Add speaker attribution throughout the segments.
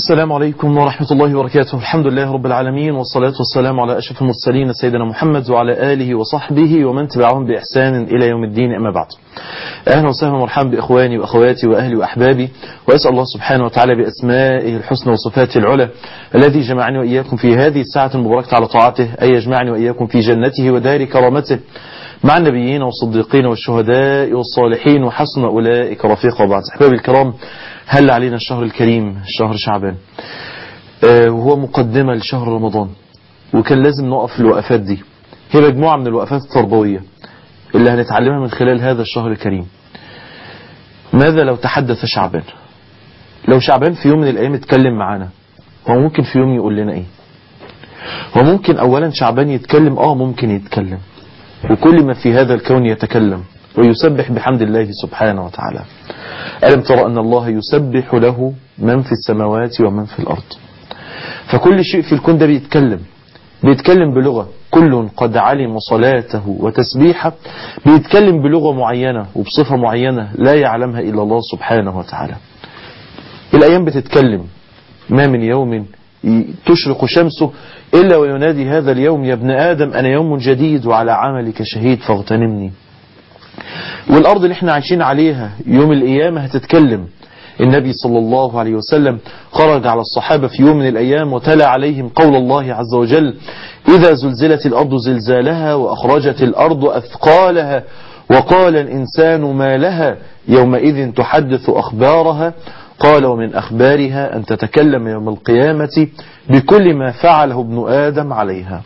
Speaker 1: السلام عليكم ورحمة الله وبركاته الحمد لله رب العالمين والصلاة والسلام على أشرف المرسلين سيدنا محمد وعلى آله وصحبه ومن تبعهم بإحسان إلى يوم الدين أما بعد أهلا وسهلا ومرحبا بإخواني وأخواتي وأهلي وأحبابي وأسأل الله سبحانه وتعالى بأسمائه الحسنى وصفاته العلى الذي جمعني وإياكم في هذه الساعة المباركة على طاعته أن يجمعني وإياكم في جنته ودار كرامته مع النبيين والصديقين والشهداء والصالحين وحسن أولئك رفيقا وبعد أحبابي الكرام هل علينا الشهر الكريم شهر شعبان آه وهو مقدمة لشهر رمضان وكان لازم نقف في الوقفات دي هي مجموعة من الوقفات التربوية اللي هنتعلمها من خلال هذا الشهر الكريم ماذا لو تحدث شعبان لو شعبان في يوم من الأيام اتكلم معانا هو ممكن في يوم يقول لنا ايه هو ممكن أولا شعبان يتكلم اه ممكن يتكلم وكل ما في هذا الكون يتكلم ويسبح بحمد الله سبحانه وتعالى ألم ترى أن الله يسبح له من في السماوات ومن في الأرض فكل شيء في الكون ده بيتكلم بيتكلم بلغة كل قد علم صلاته وتسبيحه بيتكلم بلغة معينة وبصفة معينة لا يعلمها إلا الله سبحانه وتعالى الأيام بتتكلم ما من يوم تشرق شمسه إلا وينادي هذا اليوم يا ابن آدم أنا يوم جديد وعلى عملك شهيد فاغتنمني والأرض اللي احنا عايشين عليها يوم القيامة هتتكلم النبي صلى الله عليه وسلم خرج على الصحابة في يوم من الأيام وتلا عليهم قول الله عز وجل إذا زلزلت الأرض زلزالها وأخرجت الأرض أثقالها وقال الإنسان ما لها يومئذ تحدث أخبارها قال ومن أخبارها أن تتكلم يوم القيامة بكل ما فعله ابن آدم عليها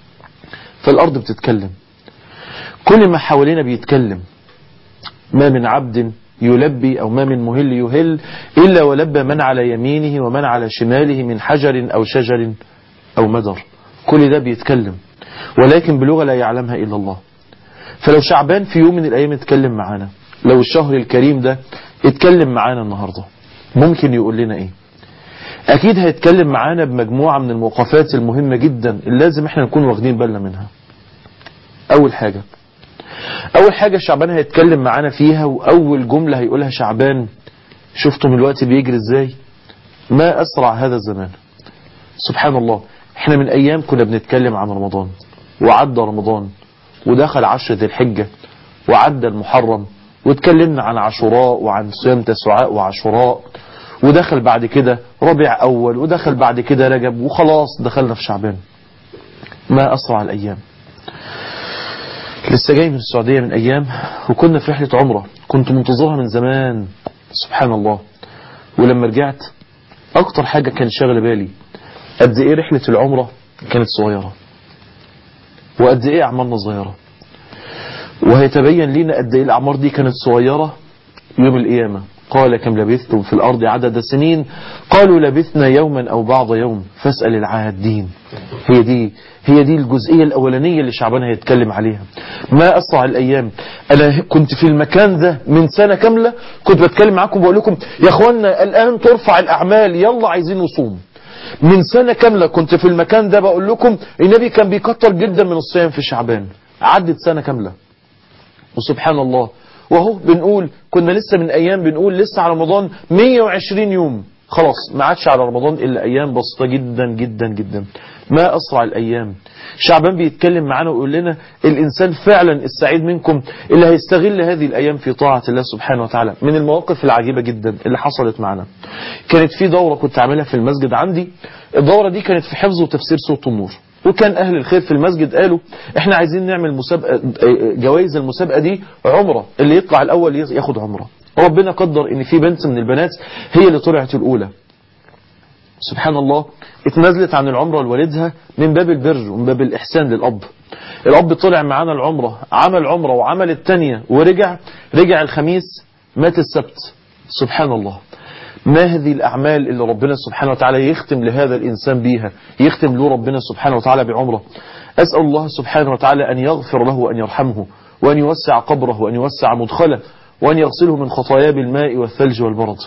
Speaker 1: فالأرض بتتكلم كل ما حوالينا بيتكلم ما من عبد يلبي أو ما من مهل يهل إلا ولبى من على يمينه ومن على شماله من حجر أو شجر أو مدر كل ده بيتكلم ولكن بلغة لا يعلمها إلا الله فلو شعبان في يوم من الأيام اتكلم معانا لو الشهر الكريم ده اتكلم معانا النهاردة ممكن يقول لنا ايه اكيد هيتكلم معانا بمجموعة من الموقفات المهمة جدا اللي لازم احنا نكون واخدين بالنا منها اول حاجة اول حاجة شعبان هيتكلم معانا فيها واول جملة هيقولها شعبان شفتم الوقت بيجري ازاي ما اسرع هذا الزمان سبحان الله احنا من ايام كنا بنتكلم عن رمضان وعدى رمضان ودخل عشر ذي الحجة وعدى المحرم واتكلمنا عن عاشوراء وعن صيام تسعاء وعاشوراء ودخل بعد كده ربيع أول ودخل بعد كده رجب وخلاص دخلنا في شعبان ما أسرع الأيام لسه جاي من السعودية من أيام وكنا في رحلة عمرة كنت منتظرها من زمان سبحان الله ولما رجعت أكتر حاجة كان شغل بالي قد إيه رحلة العمرة كانت صغيرة وقد إيه أعمالنا صغيرة وهيتبين لنا قد ايه الاعمار دي كانت صغيرة يوم القيامة قال كم لبثتم في الارض عدد سنين قالوا لبثنا يوما او بعض يوم فاسأل العادين هي دي هي دي الجزئية الاولانية اللي شعبان هيتكلم عليها ما اسرع الايام انا كنت في المكان ده من سنة كاملة كنت بتكلم معاكم بقول لكم يا اخوانا الان ترفع الاعمال يلا عايزين نصوم من سنة كاملة كنت في المكان ده بقول لكم النبي كان بيكتر جدا من الصيام في شعبان عدت سنة كاملة وسبحان الله وهو بنقول كنا لسه من ايام بنقول لسه على رمضان 120 يوم خلاص ما عادش على رمضان الا ايام بسيطه جدا جدا جدا ما اسرع الايام شعبان بيتكلم معانا ويقول لنا الانسان فعلا السعيد منكم اللي هيستغل هذه الايام في طاعه الله سبحانه وتعالى من المواقف العجيبه جدا اللي حصلت معنا كانت في دوره كنت عاملها في المسجد عندي الدوره دي كانت في حفظ وتفسير صوت النور وكان أهل الخير في المسجد قالوا احنا عايزين نعمل مسابقة جوائز المسابقة دي عمرة اللي يطلع الأول ياخد عمرة ربنا قدر ان في بنت من البنات هي اللي طلعت الأولى سبحان الله اتنازلت عن العمرة لوالدها من باب البر ومن باب الإحسان للأب الأب طلع معانا العمرة عمل عمرة وعمل التانية ورجع رجع الخميس مات السبت سبحان الله ما هذه الأعمال اللي ربنا سبحانه وتعالى يختم لهذا الإنسان بيها يختم له ربنا سبحانه وتعالى بعمره أسأل الله سبحانه وتعالى أن يغفر له وأن يرحمه وأن يوسع قبره وأن يوسع مدخله وأن يغسله من خطاياه بالماء والثلج والبرد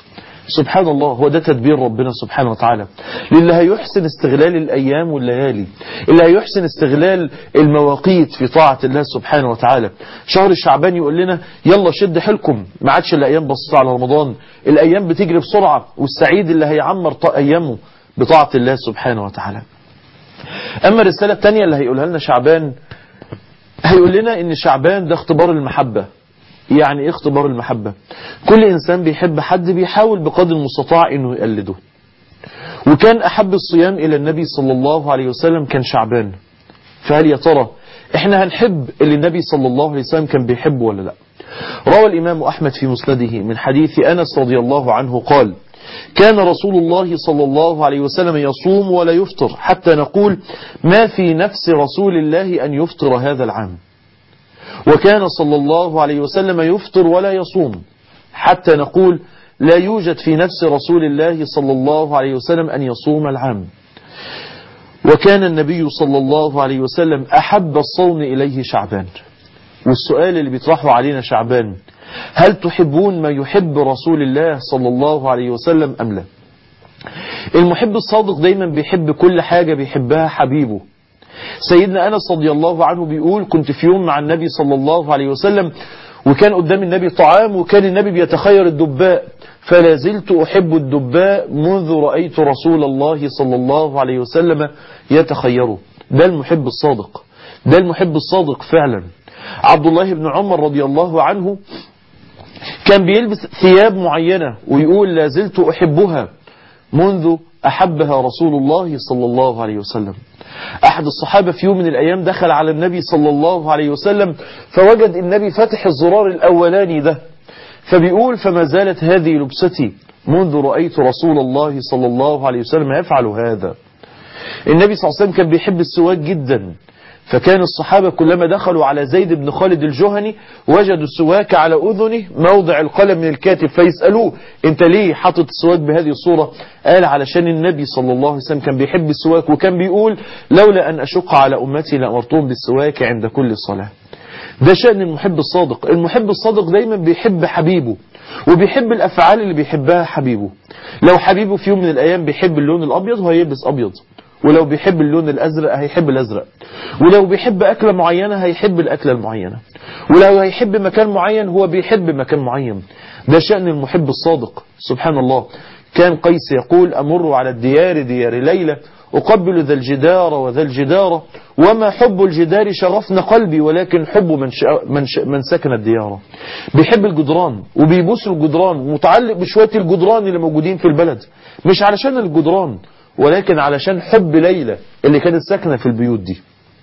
Speaker 1: سبحان الله هو ده تدبير ربنا سبحانه وتعالى للي هيحسن استغلال الأيام والليالي اللي هيحسن استغلال المواقيت في طاعة الله سبحانه وتعالى شهر الشعبان يقول لنا يلا شد حيلكم ما عادش الأيام بسيطة على رمضان الأيام بتجري بسرعة والسعيد اللي هيعمر أيامه بطاعة الله سبحانه وتعالى أما الرسالة الثانية اللي هيقولها لنا شعبان هيقول لنا ان شعبان ده اختبار المحبة يعني ايه اختبار المحبة كل انسان بيحب حد بيحاول بقدر المستطاع انه يقلده وكان احب الصيام الى النبي صلى الله عليه وسلم كان شعبان فهل يا ترى احنا هنحب اللي النبي صلى الله عليه وسلم كان بيحبه ولا لا روى الامام احمد في مسنده من حديث انس رضي الله عنه قال كان رسول الله صلى الله عليه وسلم يصوم ولا يفطر حتى نقول ما في نفس رسول الله أن يفطر هذا العام وكان صلى الله عليه وسلم يفطر ولا يصوم حتى نقول لا يوجد في نفس رسول الله صلى الله عليه وسلم أن يصوم العام وكان النبي صلى الله عليه وسلم أحب الصوم إليه شعبان والسؤال اللي بيطرحه علينا شعبان هل تحبون ما يحب رسول الله صلى الله عليه وسلم أم لا المحب الصادق دايما بيحب كل حاجة بيحبها حبيبه سيدنا أنس رضي الله عنه بيقول كنت في يوم مع النبي صلى الله عليه وسلم وكان قدام النبي طعام وكان النبي بيتخير الدباء فلا زلت أحب الدباء منذ رأيت رسول الله صلى الله عليه وسلم يتخيره ده المحب الصادق ده المحب الصادق فعلا عبد الله بن عمر رضي الله عنه كان بيلبس ثياب معينة ويقول لا زلت أحبها منذ أحبها رسول الله صلى الله عليه وسلم أحد الصحابة في يوم من الأيام دخل على النبي صلى الله عليه وسلم فوجد النبي فتح الزرار الأولاني ده فبيقول فما زالت هذه لبستي منذ رأيت رسول الله صلى الله عليه وسلم يفعل هذا النبي صلى الله عليه وسلم كان بيحب السواك جدا فكان الصحابة كلما دخلوا على زيد بن خالد الجهني وجدوا السواك على أذنه موضع القلم من الكاتب فيسألوه انت ليه حاطط السواك بهذه الصورة قال علشان النبي صلى الله عليه وسلم كان بيحب السواك وكان بيقول لولا أن أشق على أمتي لأمرتهم بالسواك عند كل صلاة ده شأن المحب الصادق المحب الصادق دايما بيحب حبيبه وبيحب الأفعال اللي بيحبها حبيبه لو حبيبه في يوم من الأيام بيحب اللون الأبيض وهيلبس أبيض ولو بيحب اللون الأزرق هيحب الأزرق ولو بيحب أكلة معينة هيحب الأكلة المعينة ولو هيحب مكان معين هو بيحب مكان معين ده شأن المحب الصادق سبحان الله كان قيس يقول أمر على الديار ديار ليلة أقبل ذا الجدار وذا الجدار وما حب الجدار شغفنا قلبي ولكن حب من, من, من سكن الديار بيحب الجدران وبيبوس الجدران ومتعلق بشوية الجدران اللي موجودين في البلد مش علشان الجدران ولكن علشان حب ليلى اللي كانت ساكنة في البيوت دي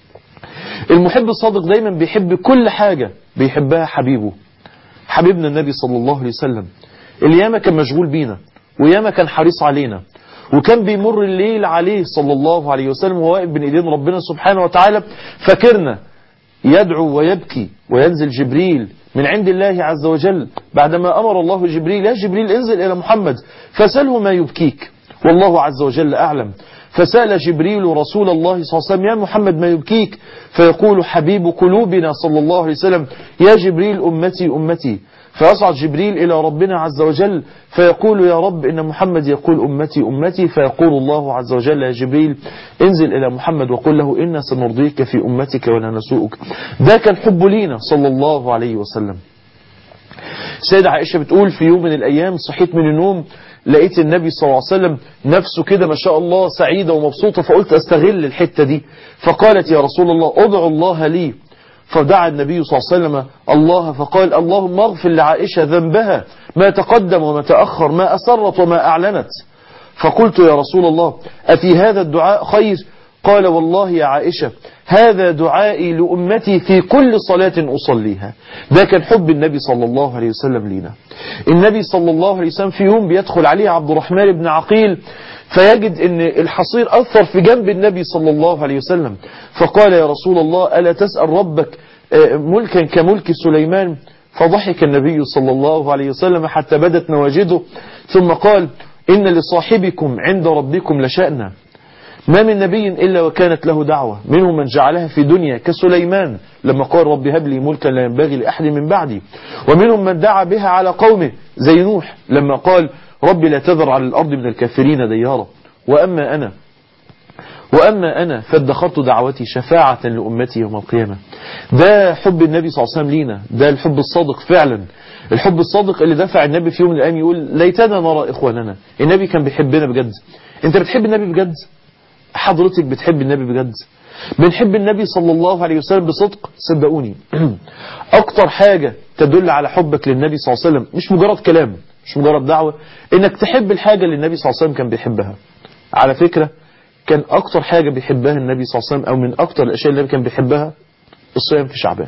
Speaker 1: المحب الصادق دايما بيحب كل حاجة بيحبها حبيبه حبيبنا النبي صلى الله عليه وسلم اللي ياما كان مشغول بينا وياما كان حريص علينا وكان بيمر الليل عليه صلى الله عليه وسلم وهو واقف بين ايدين ربنا سبحانه وتعالى فاكرنا يدعو ويبكي وينزل جبريل من عند الله عز وجل بعدما أمر الله جبريل يا جبريل انزل إلى محمد فسأله ما يبكيك والله عز وجل أعلم فسأل جبريل رسول الله صلى الله عليه وسلم يا محمد ما يبكيك فيقول حبيب قلوبنا صلى الله عليه وسلم يا جبريل أمتي أمتي فيصعد جبريل إلى ربنا عز وجل فيقول يا رب إن محمد يقول أمتي أمتي فيقول الله عز وجل يا جبريل انزل إلى محمد وقل له إنا سنرضيك في أمتك ولا نسوءك ده كان حب لينا صلى الله عليه وسلم سيدة عائشة بتقول في يوم من الأيام صحيت من النوم لقيت النبي صلى الله عليه وسلم نفسه كده ما شاء الله سعيدة ومبسوطة فقلت استغل الحتة دي فقالت يا رسول الله ادعو الله لي فدعا النبي صلى الله عليه وسلم الله فقال اللهم اغفر لعائشة ذنبها ما تقدم وما تأخر ما أسرت وما أعلنت فقلت يا رسول الله أفي هذا الدعاء خير قال والله يا عائشة هذا دعائي لأمتي في كل صلاة أصليها ده كان حب النبي صلى الله عليه وسلم لينا النبي صلى الله عليه وسلم في يوم بيدخل عليه عبد الرحمن بن عقيل فيجد ان الحصير أثر في جنب النبي صلى الله عليه وسلم فقال يا رسول الله ألا تسأل ربك ملكا كملك سليمان فضحك النبي صلى الله عليه وسلم حتى بدت نواجده ثم قال إن لصاحبكم عند ربكم لشأنا ما من نبي إلا وكانت له دعوة منهم من جعلها في دنيا كسليمان لما قال رب هب لي ملكا لا ينبغي لأحد من بعدي ومنهم من دعا بها على قومه زي نوح لما قال رب لا تذر على الأرض من الكافرين ديارا وأما أنا وأما أنا فادخرت دعوتي شفاعة لأمتي يوم القيامة ده حب النبي صلى الله عليه وسلم لينا ده الحب الصادق فعلا الحب الصادق اللي دفع النبي في يوم من الأيام يقول ليتنا نرى إخواننا النبي كان بيحبنا بجد انت بتحب النبي بجد حضرتك بتحب النبي بجد بنحب النبي صلى الله عليه وسلم بصدق صدقوني اكتر حاجة تدل على حبك للنبي صلى الله عليه وسلم مش مجرد كلام مش مجرد دعوة انك تحب الحاجة اللي النبي صلى الله عليه وسلم كان بيحبها على فكرة كان اكتر حاجة بيحبها النبي صلى الله عليه وسلم او من اكتر الاشياء اللي النبي كان بيحبها الصيام في شعبان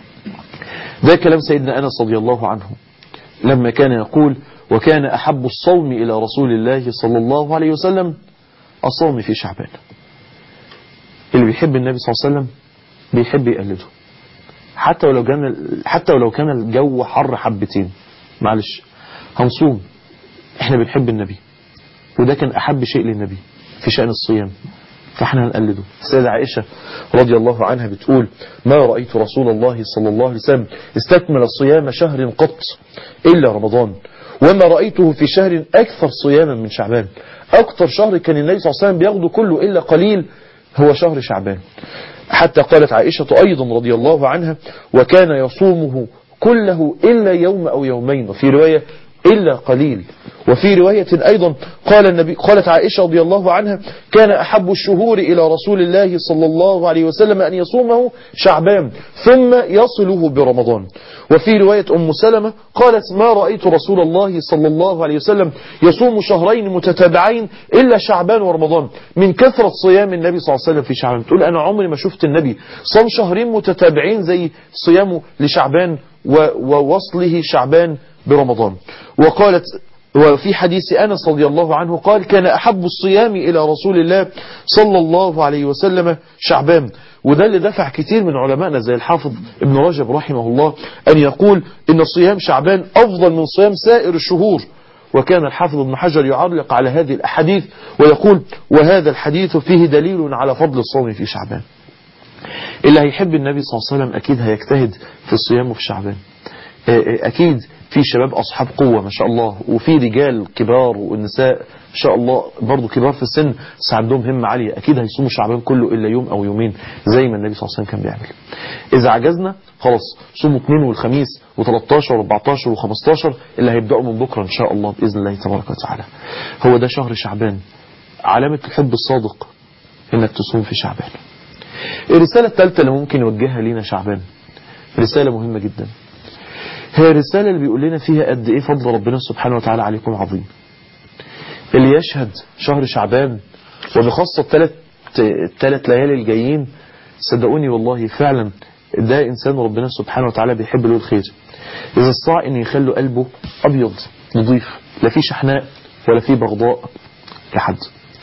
Speaker 1: ده كلام سيدنا انس رضي الله عنه لما كان يقول وكان احب الصوم الى رسول الله صلى الله عليه وسلم الصوم في شعبان اللي بيحب النبي صلى الله عليه وسلم بيحب يقلده حتى ولو كان حتى ولو كان الجو حر حبتين معلش هنصوم احنا بنحب النبي وده كان احب شيء للنبي في شأن الصيام فاحنا هنقلده السيدة عائشة رضي الله عنها بتقول ما رأيت رسول الله صلى الله عليه وسلم استكمل الصيام شهر قط إلا رمضان وما رأيته في شهر أكثر صياما من شعبان أكثر شهر كان النبي صلى الله عليه وسلم بياخده كله إلا قليل هو شهر شعبان حتى قالت عائشة أيضا رضي الله عنها وكان يصومه كله إلا يوم أو يومين وفي رواية إلا قليل وفي رواية أيضا قال النبي قالت عائشة رضي الله عنها كان أحب الشهور إلى رسول الله صلى الله عليه وسلم أن يصومه شعبان ثم يصله برمضان وفي رواية أم سلمة قالت ما رأيت رسول الله صلى الله عليه وسلم يصوم شهرين متتابعين إلا شعبان ورمضان من كثرة صيام النبي صلى الله عليه وسلم في شعبان تقول أنا عمري ما شفت النبي صام شهرين متتابعين زي صيامه لشعبان ووصله شعبان برمضان وقالت وفي حديث أنس رضي الله عنه قال كان أحب الصيام إلى رسول الله صلى الله عليه وسلم شعبان وده اللي دفع كتير من علمائنا زي الحافظ ابن رجب رحمه الله أن يقول إن صيام شعبان أفضل من صيام سائر الشهور وكان الحافظ ابن حجر يعلق على هذه الأحاديث ويقول وهذا الحديث فيه دليل على فضل الصوم في شعبان اللي هيحب النبي صلى الله عليه وسلم أكيد هيجتهد في الصيام وفي شعبان أكيد في شباب أصحاب قوة ما شاء الله وفي رجال كبار والنساء ما شاء الله برضو كبار في السن بس عندهم همة عالية أكيد هيصوموا شعبان كله إلا يوم أو يومين زي ما النبي صلى الله عليه وسلم كان بيعمل إذا عجزنا خلاص صوموا اثنين والخميس و13 و14 و15 اللي هيبدأوا من بكرة إن شاء الله بإذن الله تبارك وتعالى هو ده شهر شعبان علامة الحب الصادق إنك تصوم في شعبان الرسالة الثالثة اللي ممكن يوجهها لينا شعبان رسالة مهمة جدا هي الرسالة اللي بيقول لنا فيها قد ايه فضل ربنا سبحانه وتعالى عليكم عظيم اللي يشهد شهر شعبان وبخاصة الثلاث الثلاث ليالي الجايين صدقوني والله فعلا ده انسان ربنا سبحانه وتعالى بيحب له الخير اذا استطاع ان يخلوا قلبه ابيض نظيف لا فيه شحناء ولا فيه بغضاء لحد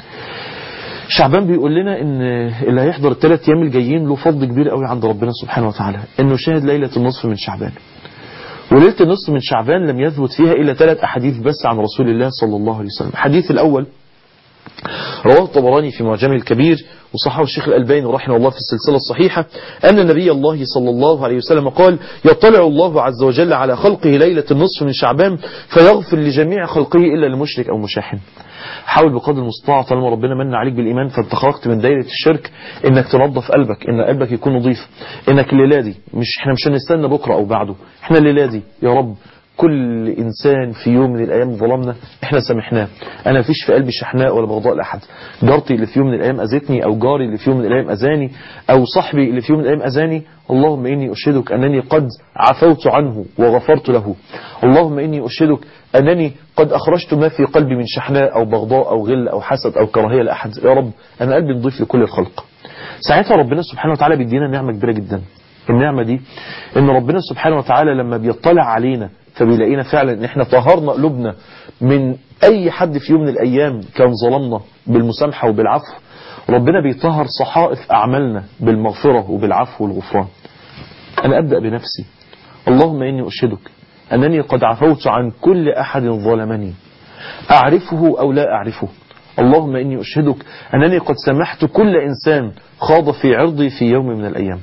Speaker 1: شعبان بيقول لنا ان اللي هيحضر الثلاث ايام الجايين له فضل كبير قوي عند ربنا سبحانه وتعالى انه شاهد ليلة النصف من شعبان وليلة النصف من شعبان لم يثبت فيها إلا ثلاث أحاديث بس عن رسول الله صلى الله عليه وسلم الحديث الأول رواه الطبراني في معجمه الكبير وصححه الشيخ الألباني رحمه الله في السلسلة الصحيحة أن نبي الله صلى الله عليه وسلم قال يطلع الله عز وجل على خلقه ليلة النصف من شعبان فيغفر لجميع خلقه إلا المشرك أو مشاحن حاول بقدر المستطاع طالما ربنا من عليك بالإيمان فانت خرجت من دايرة الشرك انك تنظف قلبك ان قلبك يكون نظيف انك الليلة دي مش احنا مش هنستنى بكرة او بعده احنا الليلة دي يا رب كل إنسان في يوم من الأيام ظلمنا إحنا سامحناه أنا مفيش في قلبي شحناء ولا بغضاء لأحد جارتي اللي في يوم من الأيام أذتني أو جاري اللي في يوم من الأيام أذاني أو صاحبي اللي في يوم من الأيام أذاني اللهم إني أشهدك أنني قد عفوت عنه وغفرت له اللهم إني أشهدك أنني قد أخرجت ما في قلبي من شحناء أو بغضاء أو غل أو حسد أو كراهية لأحد يا رب أنا قلبي نضيف لكل الخلق ساعتها ربنا سبحانه وتعالى بيدينا نعمة كبيرة جدا النعمة دي ان ربنا سبحانه وتعالى لما بيطلع علينا فبيلاقينا فعلا ان احنا طهرنا قلوبنا من اي حد في يوم من الايام كان ظلمنا بالمسامحة وبالعفو ربنا بيطهر صحائف اعمالنا بالمغفرة وبالعفو والغفران انا ابدأ بنفسي اللهم اني اشهدك انني قد عفوت عن كل احد ظلمني اعرفه او لا اعرفه اللهم إني أشهدك أنني قد سمحت كل إنسان خاض في عرضي في يوم من الأيام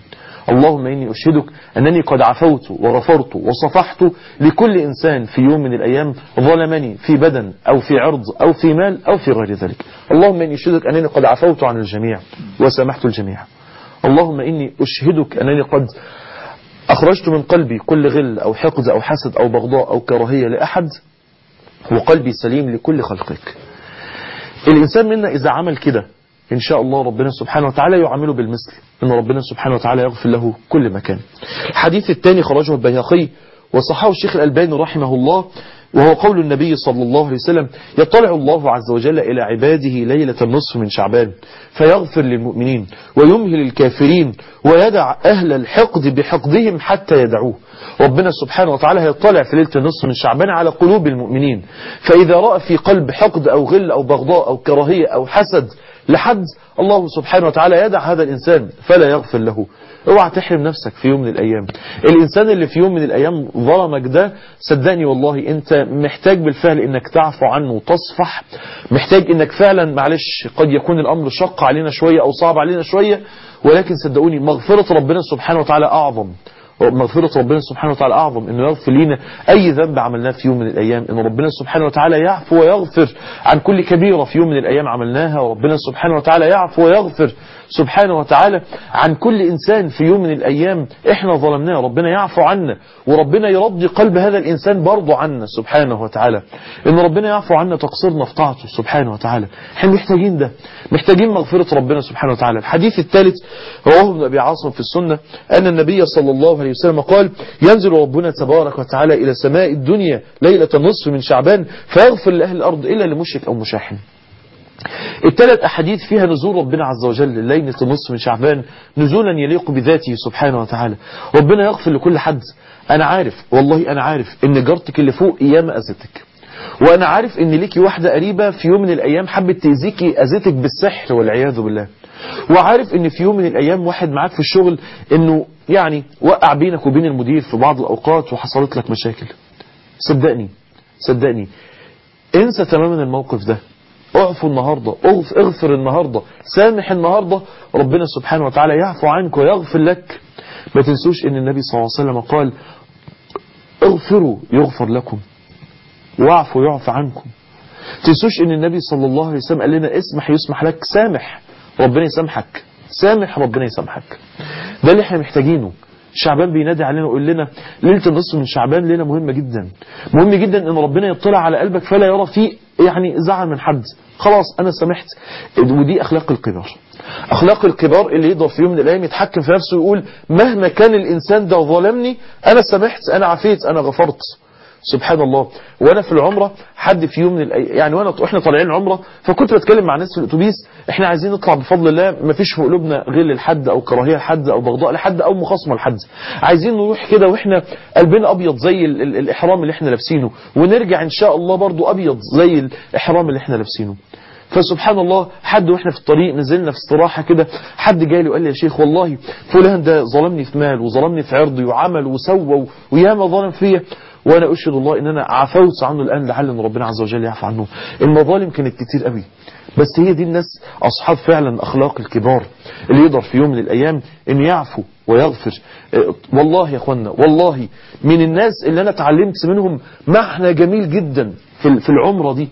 Speaker 1: اللهم إني أشهدك أنني قد عفوت وغفرت وصفحت لكل إنسان في يوم من الأيام ظلمني في بدن أو في عرض أو في مال أو في غير ذلك اللهم إني أشهدك أنني قد عفوت عن الجميع وسامحت الجميع اللهم إني أشهدك أنني قد أخرجت من قلبي كل غل أو حقد أو حسد أو بغضاء أو كراهية لأحد وقلبي سليم لكل خلقك الإنسان منا إذا عمل كده إن شاء الله ربنا سبحانه وتعالى يعامله بالمثل إن ربنا سبحانه وتعالى يغفر له كل مكان الحديث الثاني خرجه البيهقي وصححه الشيخ الألباني رحمه الله وهو قول النبي صلى الله عليه وسلم يطلع الله عز وجل إلى عباده ليلة النصف من شعبان فيغفر للمؤمنين ويمهل الكافرين ويدع أهل الحقد بحقدهم حتى يدعوه ربنا سبحانه وتعالى هيطلع في ليلة النصف من شعبان على قلوب المؤمنين فإذا رأى في قلب حقد أو غل أو بغضاء أو كراهية أو حسد لحد الله سبحانه وتعالى يدع هذا الإنسان فلا يغفر له اوعى تحرم نفسك في يوم من الأيام الإنسان اللي في يوم من الأيام ظلمك ده صدقني والله أنت محتاج بالفعل أنك تعفو عنه وتصفح محتاج أنك فعلا معلش قد يكون الأمر شق علينا شوية أو صعب علينا شوية ولكن صدقوني مغفرة ربنا سبحانه وتعالى أعظم مغفرة ربنا سبحانه وتعالى أعظم أنه يغفر لنا أي ذنب عملناه في يوم من الأيام أن ربنا سبحانه وتعالى يعفو ويغفر عن كل كبيرة في يوم من الأيام عملناها وربنا سبحانه وتعالى يعفو ويغفر سبحانه وتعالى عن كل إنسان في يوم من الأيام إحنا ظلمناه ربنا يعفو عنا وربنا يرضي قلب هذا الإنسان برضه عنا سبحانه وتعالى إن ربنا يعفو عنا تقصيرنا في طاعته سبحانه وتعالى احنا محتاجين ده محتاجين مغفرة ربنا سبحانه وتعالى الحديث الثالث رواه ابن أبي عاصم في السنة أن النبي صلى الله عليه وسلم قال ينزل ربنا تبارك وتعالى إلى سماء الدنيا ليلة النصف من شعبان فيغفر لأهل الأرض إلا لمشرك أو مشاحن الثلاث أحاديث فيها نزول ربنا عز وجل ليلة النصف من شعبان نزولا يليق بذاته سبحانه وتعالى ربنا يغفر لكل حد أنا عارف والله أنا عارف إن جارتك اللي فوق أيام أذتك وأنا عارف إن ليكي واحدة قريبة في يوم من الأيام حبت تأذيكي أذتك بالسحر والعياذ بالله وعارف إن في يوم من الأيام واحد معاك في الشغل إنه يعني وقع بينك وبين المدير في بعض الأوقات وحصلت لك مشاكل صدقني صدقني انسى تماما الموقف ده اعفو النهاردة اغفر النهاردة سامح النهاردة ربنا سبحانه وتعالى يعفو عنك ويغفر لك ما تنسوش ان النبي صلى الله عليه وسلم قال اغفروا يغفر لكم واعفوا يعفى عنكم تنسوش ان النبي صلى الله عليه وسلم قال لنا اسمح يسمح لك سامح ربنا يسامحك سامح ربنا يسامحك ده اللي احنا محتاجينه شعبان بينادي علينا ويقول لنا ليلة النصف من شعبان ليلة مهمة جدا مهم جدا ان ربنا يطلع على قلبك فلا يرى فيه يعني زعل من حد خلاص انا سامحت ودي اخلاق الكبار اخلاق الكبار اللي يقدر في يوم من الايام يتحكم في نفسه ويقول مهما كان الانسان ده ظلمني انا سامحت انا عفيت انا غفرت سبحان الله وانا في العمرة حد في يوم من الأي... يعني وانا احنا طالعين العمرة فكنت بتكلم مع ناس في الاتوبيس احنا عايزين نطلع بفضل الله ما فيش في قلوبنا غل لحد او كراهيه لحد او بغضاء لحد او مخاصمه لحد عايزين نروح كده واحنا قلبنا ابيض زي ال... ال... الاحرام اللي احنا لابسينه ونرجع ان شاء الله برضو ابيض زي الاحرام اللي احنا لابسينه فسبحان الله حد واحنا في الطريق نزلنا في استراحة كده حد جاي لي وقال لي يا شيخ والله فلان ده ظلمني في مال وظلمني في عرضي وعمل وسوى وياما ظلم فيا وانا اشهد الله ان انا عفوت عنه الان لعل ان ربنا عز وجل يعفو عنه المظالم كانت كتير قوي بس هي دي الناس اصحاب فعلا اخلاق الكبار اللي يقدر في يوم من الايام ان يعفو ويغفر والله يا اخوانا والله من الناس اللي انا اتعلمت منهم معنى جميل جدا في العمرة دي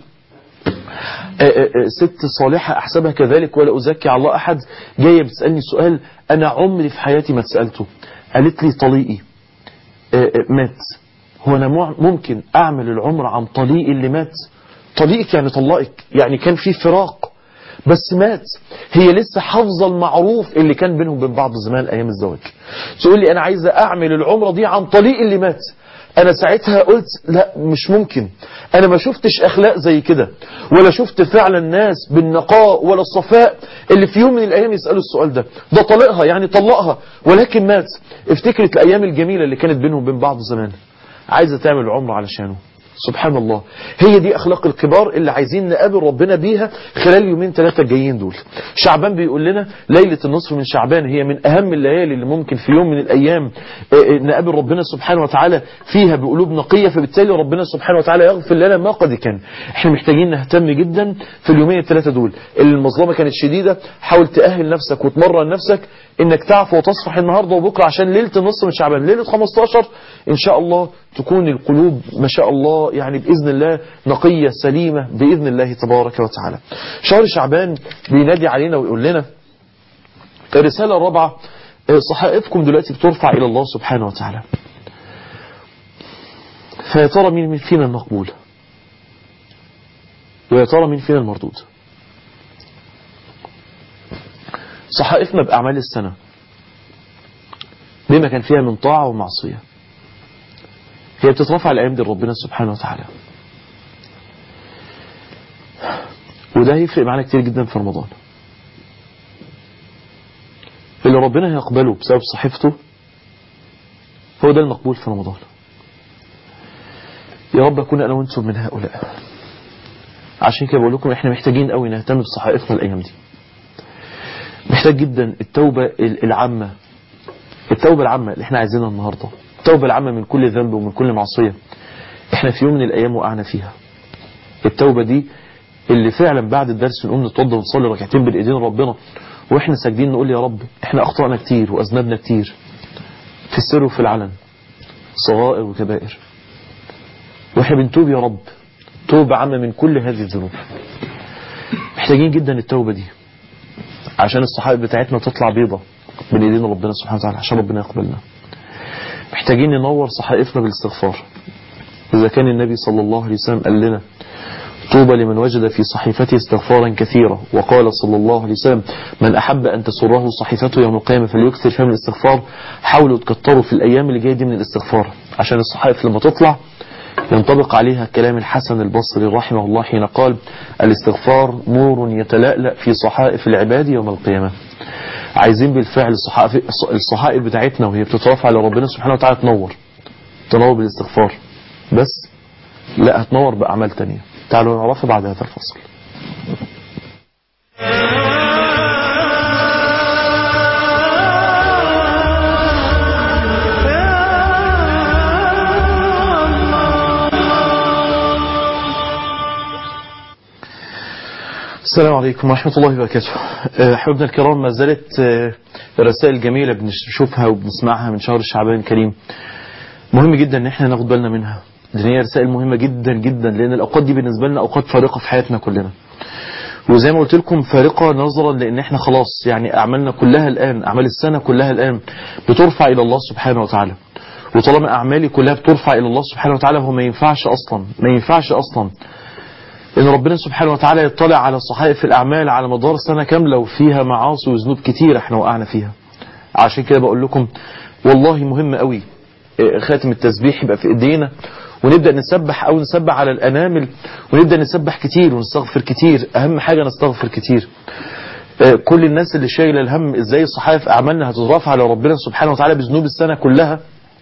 Speaker 1: ست صالحة أحسبها كذلك ولا أزكي على الله أحد جاية بتسألني سؤال أنا عمري في حياتي ما اتسألته قالت لي طليقي مات هو أنا ممكن أعمل العمر عن طليقي اللي مات طليقك يعني طلقك يعني كان في فراق بس مات هي لسه حافظة المعروف اللي كان بينهم وبين بعض زمان أيام الزواج تقول لي أنا عايزة أعمل العمرة دي عن طليق اللي مات انا ساعتها قلت لا مش ممكن انا ما شفتش اخلاق زي كده ولا شفت فعلا ناس بالنقاء ولا الصفاء اللي في يوم من الايام يسألوا السؤال ده ده طلقها يعني طلقها ولكن مات افتكرت الايام الجميلة اللي كانت بينهم وبين بعض زمان عايزة تعمل عمرة علشانه سبحان الله هي دي أخلاق الكبار اللي عايزين نقابل ربنا بيها خلال يومين ثلاثة الجايين دول شعبان بيقول لنا ليلة النصف من شعبان هي من أهم الليالي اللي ممكن في يوم من الأيام نقابل ربنا سبحانه وتعالى فيها بقلوب نقية فبالتالي ربنا سبحانه وتعالى يغفر لنا ما قد كان احنا محتاجين نهتم جدا في اليومين الثلاثة دول المظلمة كانت شديدة حاول تأهل نفسك وتمرن نفسك انك تعفو وتصفح النهاردة وبكرة عشان ليلة النصف من شعبان ليلة 15 ان شاء الله تكون القلوب ما شاء الله يعني بإذن الله نقية سليمة بإذن الله تبارك وتعالى شهر شعبان بينادي علينا ويقول لنا الرسالة الرابعة صحائفكم دلوقتي بترفع إلى الله سبحانه وتعالى فيا ترى مين فينا المقبول ويا ترى مين فينا المردود صحائفنا بأعمال السنة بما كان فيها من طاعة ومعصية هي بتترفع الأيام دي لربنا سبحانه وتعالى وده هيفرق معانا كتير جدا في رمضان اللي ربنا هيقبله بسبب صحيفته هو ده المقبول في رمضان يا رب أكون أنا وأنتم من هؤلاء عشان كده بقول لكم احنا محتاجين قوي نهتم بصحائفنا الأيام دي محتاج جدا التوبة العامة التوبة العامة اللي احنا عايزينها النهاردة التوبة العامة من كل ذنب ومن كل معصية احنا في يوم من الأيام وقعنا فيها التوبة دي اللي فعلا بعد الدرس نقوم نتوضى ونصلي ركعتين بين ايدين ربنا واحنا ساجدين نقول يا رب احنا اخطأنا كتير واذنبنا كتير في السر وفي العلن صغائر وكبائر واحنا بنتوب يا رب توبة عامة من كل هذه الذنوب محتاجين جدا التوبة دي عشان الصحائف بتاعتنا تطلع بيضة من ايدين ربنا سبحانه وتعالى عشان ربنا يقبلنا محتاجين ننور صحائفنا بالاستغفار إذا كان النبي صلى الله عليه وسلم قال لنا طوبى لمن وجد في صحيفته استغفارا كثيرا وقال صلى الله عليه وسلم من أحب أن تسره صحيفته يوم القيامة فليكثر فيها من الاستغفار حاولوا تكتروا في الأيام اللي جاية دي من الاستغفار عشان الصحائف لما تطلع ينطبق عليها كلام الحسن البصري رحمه الله حين قال الاستغفار نور يتلألأ في صحائف العباد يوم القيامة عايزين بالفعل الصحائف, الصحائف بتاعتنا وهي بتترفع لربنا سبحانه وتعالى تنور تنور بالاستغفار بس لا هتنور بأعمال تانية تعالوا نعرفها بعد هذا الفصل السلام عليكم ورحمة الله وبركاته حبنا الكرام ما زالت رسائل جميلة بنشوفها وبنسمعها من شهر الشعبان الكريم مهم جدا ان احنا ناخد بالنا منها لان هي رسائل مهمة جدا جدا لان الاوقات دي بالنسبة لنا اوقات فارقة في حياتنا كلنا وزي ما قلت لكم فارقة نظرا لان احنا خلاص يعني اعمالنا كلها الان اعمال السنة كلها الان بترفع الى الله سبحانه وتعالى وطالما اعمالي كلها بترفع الى الله سبحانه وتعالى هو ما ينفعش اصلا ما ينفعش اصلا ان ربنا سبحانه وتعالى يطلع على صحائف الاعمال على مدار سنة كاملة وفيها معاصي وذنوب كتير احنا وقعنا فيها عشان كده بقول لكم والله مهم قوي خاتم التسبيح يبقى في ايدينا ونبدأ نسبح او نسبح على الانامل ونبدأ نسبح كتير ونستغفر كتير اهم حاجة نستغفر كتير كل الناس اللي شايله الهم ازاي صحائف اعمالنا هتترفع على ربنا سبحانه وتعالى بذنوب السنة كلها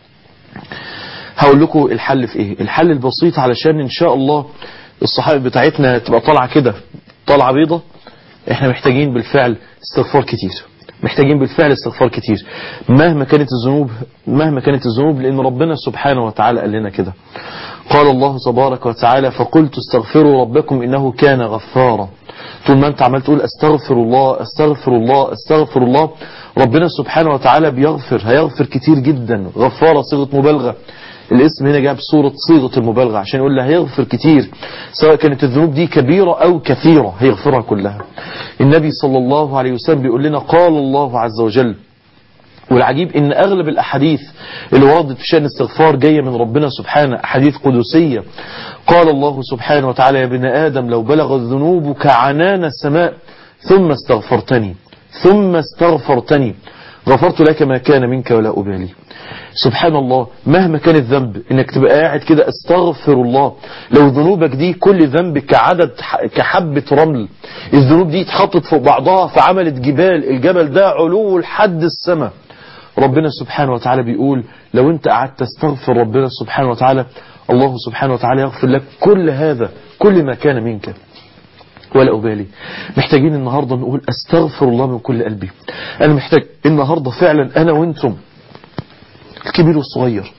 Speaker 1: هقول لكم الحل في ايه الحل البسيط علشان ان شاء الله الصحائف بتاعتنا تبقى طالعه كده طالعه بيضة احنا محتاجين بالفعل استغفار كتير محتاجين بالفعل استغفار كتير مهما كانت الذنوب مهما كانت الذنوب لان ربنا سبحانه وتعالى قال لنا كده قال الله تبارك وتعالى فقلت استغفروا ربكم انه كان غفارا طول ما انت عمال تقول استغفر الله استغفر الله استغفر الله ربنا سبحانه وتعالى بيغفر هيغفر كتير جدا غفارة صيغة مبالغة الاسم هنا جاب صورة صيغة المبالغة عشان يقول له هيغفر كتير سواء كانت الذنوب دي كبيرة أو كثيرة هيغفرها كلها النبي صلى الله عليه وسلم بيقول لنا قال الله عز وجل والعجيب ان اغلب الاحاديث اللي وردت في شأن الاستغفار جاية من ربنا سبحانه احاديث قدسية قال الله سبحانه وتعالى يا ابن ادم لو بلغت ذنوبك عنان السماء ثم استغفرتني ثم استغفرتني غفرت لك ما كان منك ولا أبالي سبحان الله مهما كان الذنب انك تبقى قاعد كده استغفر الله لو ذنوبك دي كل ذنب كعدد كحبة رمل الذنوب دي اتحطت فوق بعضها فعملت جبال الجبل ده علو لحد السماء ربنا سبحانه وتعالى بيقول لو انت قعدت تستغفر ربنا سبحانه وتعالى الله سبحانه وتعالى يغفر لك كل هذا كل ما كان منك ولا أبالي محتاجين النهاردة نقول أستغفر الله من كل قلبي أنا محتاج النهاردة فعلا أنا وإنتم الكبير والصغير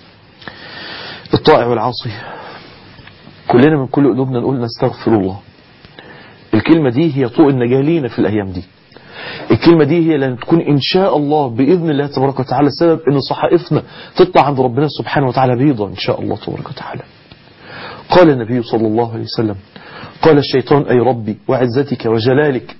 Speaker 1: الطائع والعاصي كلنا من كل قلوبنا نقول نستغفر الله الكلمة دي هي طوق النجاة لينا في الأيام دي الكلمة دي هي لن تكون إن شاء الله بإذن الله تبارك وتعالى سبب أن صحائفنا تطلع عند ربنا سبحانه وتعالى بيضا إن شاء الله تبارك وتعالى قال النبي صلى الله عليه وسلم قال الشيطان أي ربي وعزتك وجلالك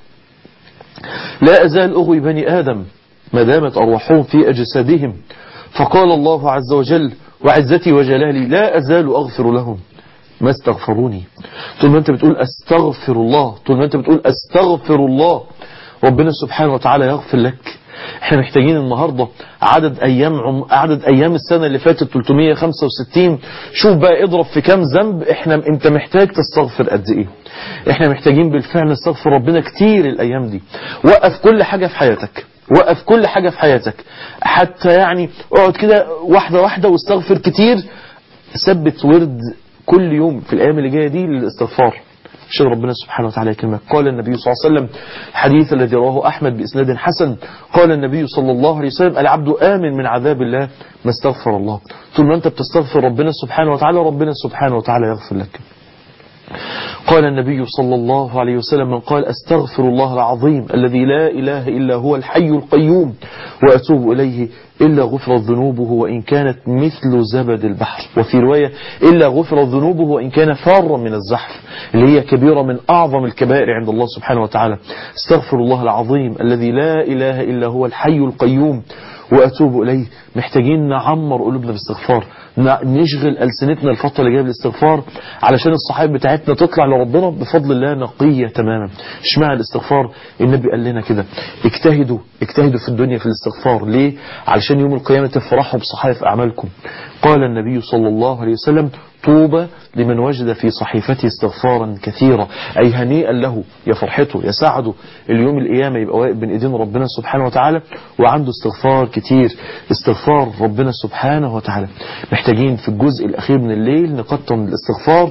Speaker 1: لا أزال أغوي بني آدم ما دامت أرواحهم في أجسادهم فقال الله عز وجل وعزتي وجلالي لا أزال أغفر لهم ما استغفروني طول ما أنت بتقول أستغفر الله طول ما أنت بتقول أستغفر الله ربنا سبحانه وتعالى يغفر لك احنا محتاجين النهاردة عدد ايام عم عدد ايام السنة اللي فاتت 365 شوف بقى اضرب في كام ذنب احنا انت محتاج تستغفر قد ايه احنا محتاجين بالفعل نستغفر ربنا كتير الايام دي وقف كل حاجة في حياتك وقف كل حاجة في حياتك حتى يعني اقعد كده واحدة واحدة واستغفر كتير ثبت ورد كل يوم في الايام اللي جاية دي للاستغفار عشان ربنا سبحانه وتعالى يكرمك قال النبي صلى الله عليه وسلم الحديث الذي رواه أحمد بإسناد حسن قال النبي صلى الله عليه وسلم العبد آمن من عذاب الله ما استغفر الله طول ما أنت بتستغفر ربنا سبحانه وتعالى ربنا سبحانه وتعالى يغفر لك قال النبي صلى الله عليه وسلم من قال أستغفر الله العظيم الذي لا إله إلا هو الحي القيوم وأتوب إليه إلا غفرت ذنوبه وإن كانت مثل زبد البحر وفي رواية إلا غفرت ذنوبه وإن كان فارا من الزحف اللي هي كبيرة من أعظم الكبائر عند الله سبحانه وتعالى استغفر الله العظيم الذي لا إله إلا هو الحي القيوم وأتوب إليه محتاجين نعمر قلوبنا باستغفار نشغل ألسنتنا الفترة اللي جايه بالاستغفار علشان الصحائف بتاعتنا تطلع لربنا بفضل الله نقية تماما اشمعنى الاستغفار النبي قال لنا كده اجتهدوا اجتهدوا في الدنيا في الاستغفار ليه علشان يوم القيامة تفرحوا بصحائف أعمالكم قال النبي صلى الله عليه وسلم طوبى لمن وجد في صحيفته استغفارا كثيرا أي هنيئا له يا فرحته يا سعده اليوم القيامة يبقى واقف بين ايدين ربنا سبحانه وتعالى وعنده استغفار كتير استغفار ربنا سبحانه وتعالى محتاجين في الجزء الأخير من الليل نقطن الاستغفار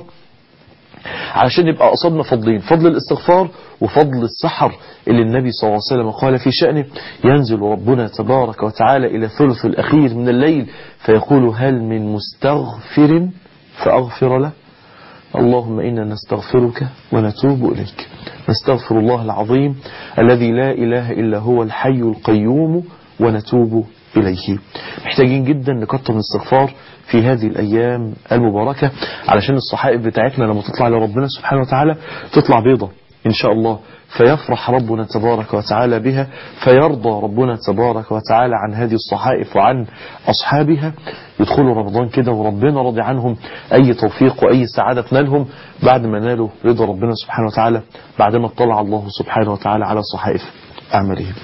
Speaker 1: علشان يبقى قصدنا فضلين فضل الاستغفار وفضل السحر اللي النبي صلى الله عليه وسلم قال في شأنه ينزل ربنا تبارك وتعالى إلى ثلث الأخير من الليل فيقول هل من مستغفر فأغفر له اللهم إنا نستغفرك ونتوب إليك نستغفر الله العظيم الذي لا إله إلا هو الحي القيوم ونتوب إليه محتاجين جدا نكتر من الاستغفار في هذه الأيام المباركة علشان الصحائف بتاعتنا لما تطلع لربنا سبحانه وتعالى تطلع بيضة إن شاء الله فيفرح ربنا تبارك وتعالى بها فيرضى ربنا تبارك وتعالى عن هذه الصحائف وعن أصحابها يدخلوا رمضان كده وربنا راضي عنهم أي توفيق وأي سعادة تنالهم بعد ما نالوا رضا ربنا سبحانه وتعالى بعدما اطلع الله سبحانه وتعالى على صحائف أعمالهم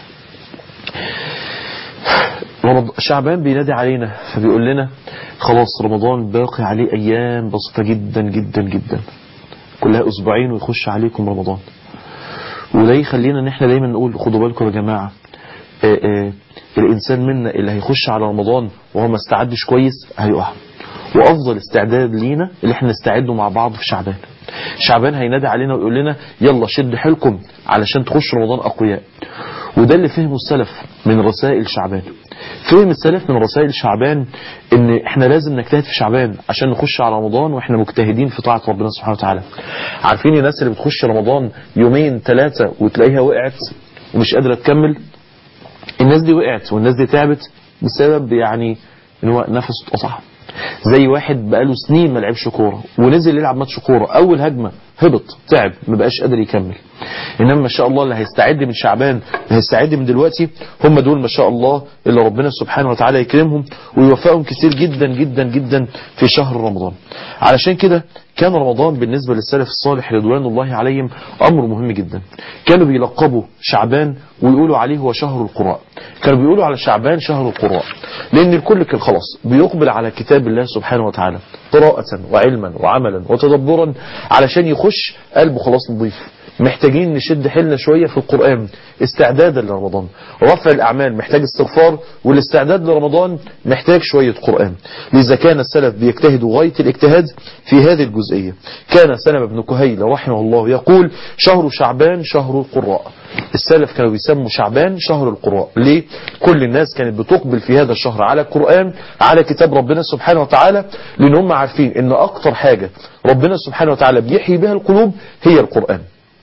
Speaker 1: شعبان بينادي علينا فبيقول لنا خلاص رمضان باقي عليه أيام بسيطة جدا جدا جدا كلها أسبوعين ويخش عليكم رمضان وده يخلينا ان احنا دايما نقول خدوا بالكم يا جماعة آآ آآ الإنسان منا اللي هيخش على رمضان وهو ما استعدش كويس هيقع وأفضل استعداد لينا اللي احنا نستعده مع بعض في شعبان شعبان هينادي علينا ويقول لنا يلا شد حيلكم علشان تخش رمضان أقوياء وده اللي فهمه السلف من رسائل شعبان فهم السلف من رسائل شعبان ان احنا لازم نجتهد في شعبان عشان نخش على رمضان واحنا مجتهدين في طاعة ربنا سبحانه وتعالى عارفين الناس اللي بتخش رمضان يومين ثلاثة وتلاقيها وقعت ومش قادرة تكمل الناس دي وقعت والناس دي تعبت بسبب يعني ان هو نفسه اتقطع زي واحد بقاله سنين ما لعبش كوره ونزل يلعب ماتش كوره اول هجمه هبط تعب ما بقاش قادر يكمل انما ما شاء الله اللي هيستعد من شعبان اللي هيستعد من دلوقتي هم دول ما شاء الله اللي ربنا سبحانه وتعالى يكرمهم ويوفقهم كثير جدا جدا جدا في شهر رمضان علشان كده كان رمضان بالنسبة للسلف الصالح رضوان الله عليهم أمر مهم جدا كانوا بيلقبوا شعبان ويقولوا عليه هو شهر القراء كانوا بيقولوا على شعبان شهر القراء لأن الكل كان خلاص بيقبل على كتاب الله سبحانه وتعالى قراءة وعلما وعملا وتدبرا علشان يخش قلبه خلاص نظيف محتاجين نشد حيلنا شوية في القرآن استعدادا لرمضان رفع الأعمال محتاج استغفار والاستعداد لرمضان محتاج شوية قرآن لذا كان السلف بيجتهدوا غاية الاجتهاد في هذه الجزئية كان سلم بن كهيل رحمه الله يقول شهر شعبان شهر القراء السلف كانوا بيسموا شعبان شهر القراء ليه؟ كل الناس كانت بتقبل في هذا الشهر على القرآن على كتاب ربنا سبحانه وتعالى لأن هم عارفين ان أكتر حاجة ربنا سبحانه وتعالى بيحيي بها القلوب هي القرآن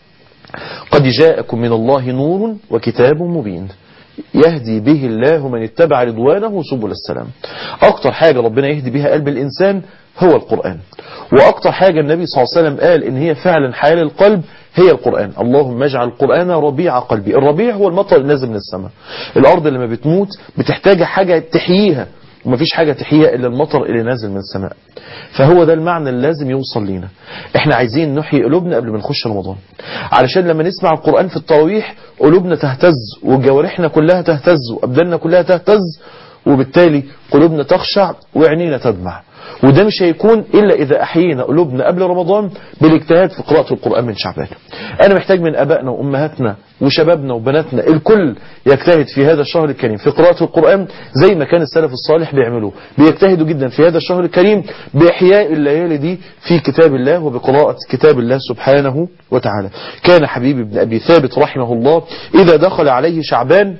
Speaker 1: قد جاءكم من الله نور وكتاب مبين يهدي به الله من اتبع رضوانه سبل السلام أكتر حاجة ربنا يهدي بها قلب الإنسان هو القرآن وأكتر حاجة النبي صلى الله عليه وسلم قال إن هي فعلا حياة القلب هي القرآن اللهم اجعل القرآن ربيع قلبي الربيع هو المطر النازل من السماء الأرض لما بتموت بتحتاج حاجة تحييها ومفيش حاجة تحييها إلا المطر اللي نازل من السماء فهو ده المعنى اللي لازم يوصل لينا احنا عايزين نحيي قلوبنا قبل ما نخش رمضان علشان لما نسمع القرآن في التراويح قلوبنا تهتز وجوارحنا كلها تهتز وأبداننا كلها تهتز وبالتالي قلوبنا تخشع وعينينا تدمع وده مش هيكون إلا إذا أحيينا قلوبنا قبل رمضان بالاجتهاد في قراءة القرآن من شعبان أنا محتاج من أبائنا وأمهاتنا وشبابنا وبناتنا الكل يجتهد في هذا الشهر الكريم في قراءة القرآن زي ما كان السلف الصالح بيعملوا بيجتهدوا جدا في هذا الشهر الكريم بإحياء الليالي دي في كتاب الله وبقراءة كتاب الله سبحانه وتعالى كان حبيبي بن أبي ثابت رحمه الله إذا دخل عليه شعبان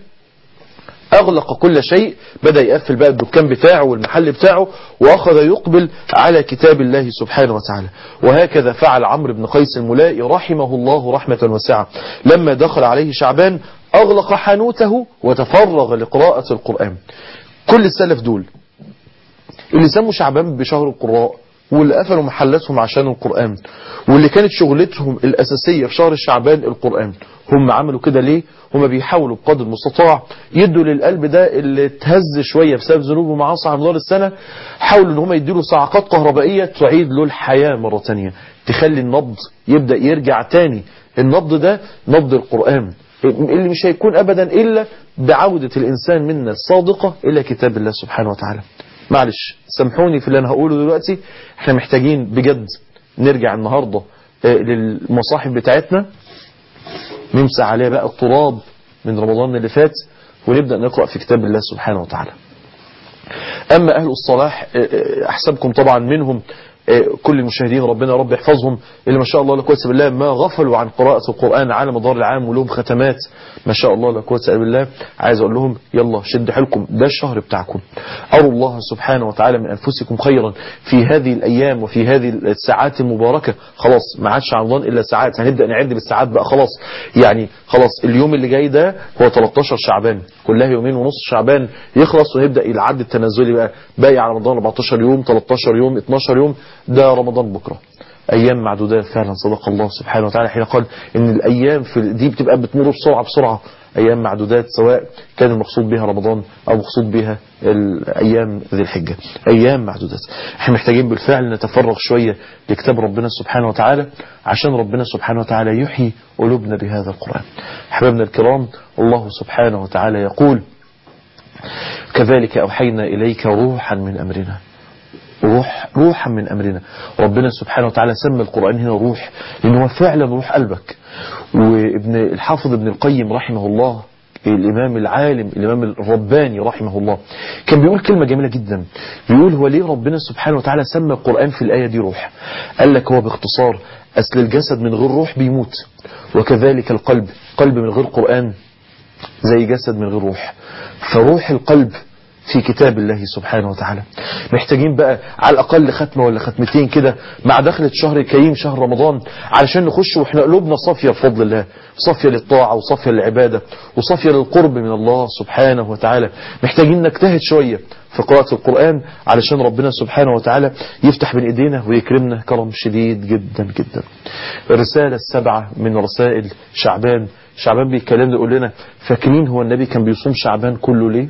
Speaker 1: أغلق كل شيء بدأ يقفل بقى الدكان بتاعه والمحل بتاعه وأخذ يقبل على كتاب الله سبحانه وتعالى وهكذا فعل عمرو بن قيس الملائي رحمه الله رحمة واسعة لما دخل عليه شعبان أغلق حانوته وتفرغ لقراءة القرآن كل السلف دول اللي سموا شعبان بشهر القراء واللي قفلوا محلاتهم عشان القرآن واللي كانت شغلتهم الأساسية في شهر الشعبان القرآن هم عملوا كده ليه هم بيحاولوا بقدر المستطاع يدوا للقلب ده اللي اتهز شوية بسبب ذنوب ومعاصي على مدار السنة حاولوا ان هم يدوا له صاعقات كهربائية تعيد له الحياة مرة تانية تخلي النبض يبدأ يرجع تاني النبض ده نبض القرآن اللي مش هيكون أبدا إلا بعودة الإنسان منا الصادقة إلى كتاب الله سبحانه وتعالى معلش سامحوني في اللي أنا هقوله دلوقتي احنا محتاجين بجد نرجع النهاردة للمصاحف بتاعتنا نمسح عليها بقى التراب من رمضان اللي فات ونبدأ نقرأ في كتاب الله سبحانه وتعالى أما أهل الصلاح أحسبكم طبعا منهم كل المشاهدين ربنا رب يحفظهم اللي ما شاء الله لا قوه الا بالله ما غفلوا عن قراءة القرآن على مدار العام ولهم ختمات ما شاء الله لا قوه الا بالله عايز اقول لهم يلا شد حيلكم ده الشهر بتاعكم اروا الله سبحانه وتعالى من انفسكم خيرا في هذه الايام وفي هذه الساعات المباركة خلاص ما عادش رمضان الا ساعات هنبدا نعد بالساعات بقى خلاص يعني خلاص اليوم اللي جاي ده هو 13 شعبان كلها يومين ونص شعبان يخلص ونبدا العد التنازلي بقى باقي على رمضان 14 يوم 13 يوم 12 يوم ده رمضان بكرة أيام معدودات فعلا صدق الله سبحانه وتعالى حين قال إن الأيام في دي بتبقى بتمر بسرعة بسرعة أيام معدودات سواء كان المقصود بها رمضان أو مقصود بها الأيام ذي الحجة أيام معدودات احنا محتاجين بالفعل نتفرغ شوية لكتاب ربنا سبحانه وتعالى عشان ربنا سبحانه وتعالى يحيي قلوبنا بهذا القرآن حبابنا الكرام الله سبحانه وتعالى يقول كذلك أوحينا إليك روحا من أمرنا روح روحا من أمرنا ربنا سبحانه وتعالى سمى القرآن هنا روح لأنه هو فعلا روح قلبك وابن الحافظ ابن القيم رحمه الله الإمام العالم الإمام الرباني رحمه الله كان بيقول كلمة جميلة جدا بيقول هو ليه ربنا سبحانه وتعالى سمى القرآن في الآية دي روح قال لك هو باختصار أصل الجسد من غير روح بيموت وكذلك القلب قلب من غير قرآن زي جسد من غير روح فروح القلب في كتاب الله سبحانه وتعالى محتاجين بقى على الأقل ختمة ولا ختمتين كده مع دخلة شهر الكريم شهر رمضان علشان نخش واحنا قلوبنا صافية بفضل الله صافية للطاعة وصافية للعبادة وصافية للقرب من الله سبحانه وتعالى محتاجين نجتهد شوية في قراءة القرآن علشان ربنا سبحانه وتعالى يفتح بين ايدينا ويكرمنا كرم شديد جدا جدا الرسالة السبعة من رسائل شعبان شعبان بيتكلمنا يقول لنا فاكرين هو النبي كان بيصوم شعبان كله ليه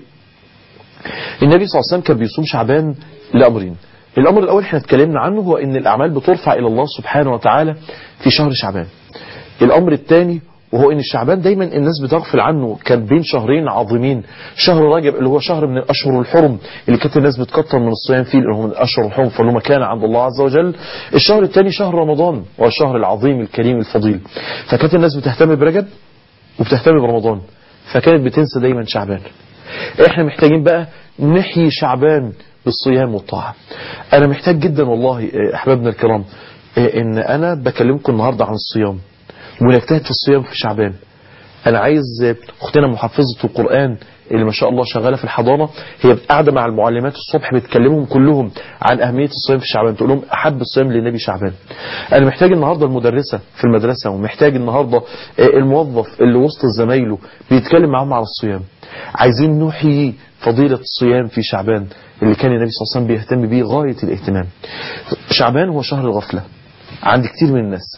Speaker 1: النبي صلى الله عليه وسلم كان بيصوم شعبان لأمرين الأمر الأول احنا اتكلمنا عنه هو ان الأعمال بترفع إلى الله سبحانه وتعالى في شهر شعبان الأمر الثاني وهو ان شعبان دايما الناس بتغفل عنه كان بين شهرين عظيمين شهر رجب اللي هو شهر من الاشهر الحرم اللي كانت الناس بتكتر من الصيام فيه لانه من الاشهر الحرم فله مكانه عند الله عز وجل الشهر الثاني شهر رمضان وهو الشهر العظيم الكريم الفضيل فكانت الناس بتهتم برجب وبتهتم برمضان فكانت بتنسى دايما شعبان احنا محتاجين بقى نحيي شعبان بالصيام والطاعة انا محتاج جدا والله احبابنا الكرام ان انا بكلمكم النهاردة عن الصيام ونجتهد في الصيام في شعبان انا عايز اختنا محفظة القرآن اللي ما شاء الله شغالة في الحضانة هي قاعدة مع المعلمات الصبح بتكلمهم كلهم عن أهمية الصيام في شعبان تقول لهم أحب الصيام للنبي شعبان أنا محتاج النهاردة المدرسة في المدرسة ومحتاج النهاردة الموظف اللي وسط زمايله بيتكلم معاهم على الصيام عايزين نحيي فضيلة الصيام في شعبان اللي كان النبي صلى الله عليه وسلم بيهتم بيه غاية الاهتمام شعبان هو شهر الغفلة عند كتير من الناس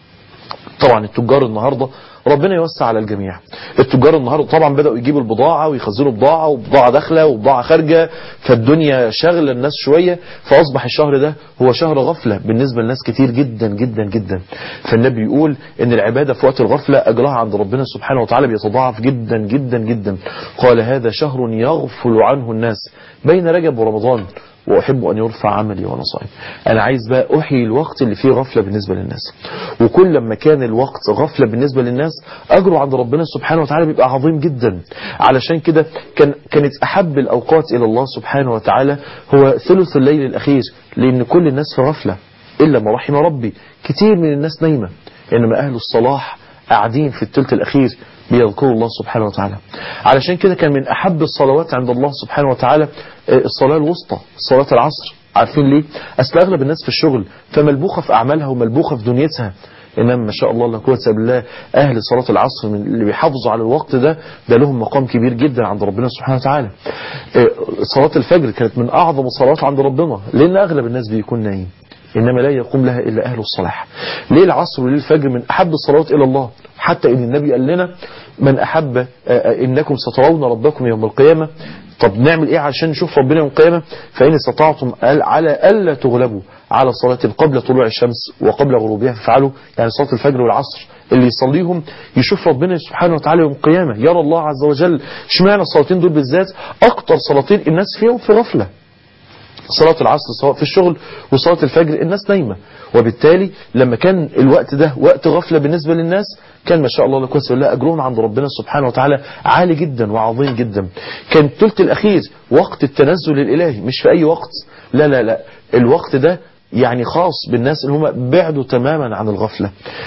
Speaker 1: طبعا التجار النهاردة ربنا يوسع على الجميع التجار النهاردة طبعا بدأوا يجيبوا البضاعة ويخزنوا بضاعة وبضاعة داخلة وبضاعة خارجة فالدنيا شغلة الناس شوية فأصبح الشهر ده هو شهر غفلة بالنسبة لناس كتير جدا جدا جدا فالنبي يقول ان العبادة في وقت الغفلة أجرها عند ربنا سبحانه وتعالى بيتضاعف جدا جدا جدا قال هذا شهر يغفل عنه الناس بين رجب ورمضان وأحب أن يرفع عملي وأنا صائم أنا عايز بقى أحيي الوقت اللي فيه غفلة بالنسبة للناس وكل لما كان الوقت غفلة بالنسبة للناس أجره عند ربنا سبحانه وتعالى بيبقى عظيم جدا علشان كده كان كانت أحب الأوقات إلى الله سبحانه وتعالى هو ثلث الليل الأخير لأن كل الناس في غفلة إلا ما رحم ربي كتير من الناس نايمة إنما أهل الصلاح قاعدين في الثلث الأخير بيذكروا الله سبحانه وتعالى علشان كده كان من أحب الصلوات عند الله سبحانه وتعالى الصلاة الوسطى صلاة العصر عارفين ليه أصل أغلب الناس في الشغل فملبوخة في أعمالها وملبوخة في دنيتها إنما ما شاء الله لا قوة إلا بالله أهل صلاة العصر من اللي بيحافظوا على الوقت ده ده لهم مقام كبير جدا عند ربنا سبحانه وتعالى صلاة الفجر كانت من أعظم الصلوات عند ربنا لأن أغلب الناس بيكون نايم إنما لا يقوم لها إلا أهل الصلاح ليه العصر وليه الفجر من أحب الصلوات إلى الله حتى إن النبي قال لنا من أحب إنكم سترون ربكم يوم القيامة طب نعمل إيه عشان نشوف ربنا يوم القيامة فإن استطعتم على ألا تغلبوا على صلاة قبل طلوع الشمس وقبل غروبها فافعلوا يعني صلاة الفجر والعصر اللي يصليهم يشوف ربنا سبحانه وتعالى يوم القيامة يرى الله عز وجل اشمعنى الصلاتين دول بالذات أكتر صلاتين الناس فيهم في غفلة صلاة العصر سواء في الشغل وصلاة الفجر الناس نايمة وبالتالي لما كان الوقت ده وقت غفلة بالنسبة للناس كان ما شاء الله لكم الله أجرهم عند ربنا سبحانه وتعالى عالي جدا وعظيم جدا كان الثلث الأخير وقت التنزل الإلهي مش في أي وقت لا لا لا الوقت ده يعني خاص بالناس اللي هم بعدوا تماما عن الغفلة